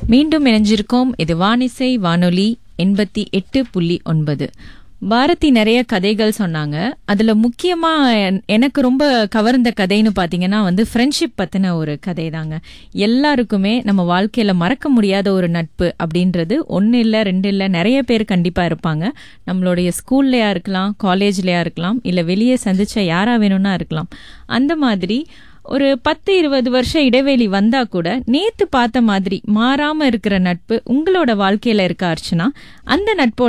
மீண்டும் இணைஞ்சிருக்கோம் இது வானிசை வானொலி எண்பத்தி எட்டு புள்ளி ஒன்பது பாரதி நிறைய கதைகள் சொன்னாங்க அதுல முக்கியமா என்- எனக்கு ரொம்ப கவர்ந்த கதைன்னு பாத்தீங்கன்னா வந்து ஃப்ரெண்ட்ஷிப் பத்தின ஒரு கதை தாங்க எல்லாருக்குமே நம்ம வாழ்க்கையில மறக்க முடியாத ஒரு நட்பு அப்படின்றது ஒன்னு இல்ல ரெண்டு இல்ல நிறைய பேர் கண்டிப்பா இருப்பாங்க நம்மளுடைய ஸ்கூல்லயா இருக்கலாம் காலேஜ்லயா இருக்கலாம் இல்ல வெளியே சந்திச்ச யாரா வேணும்னா இருக்கலாம் அந்த மாதிரி ஒரு பத்து இருபது வருஷம் இடைவெளி வந்தா கூட நேத்து பார்த்த மாதிரி மாறாம இருக்கிற நட்பு உங்களோட வாழ்க்கையில இருக்க அர்ச்சனா அந்த நட்போட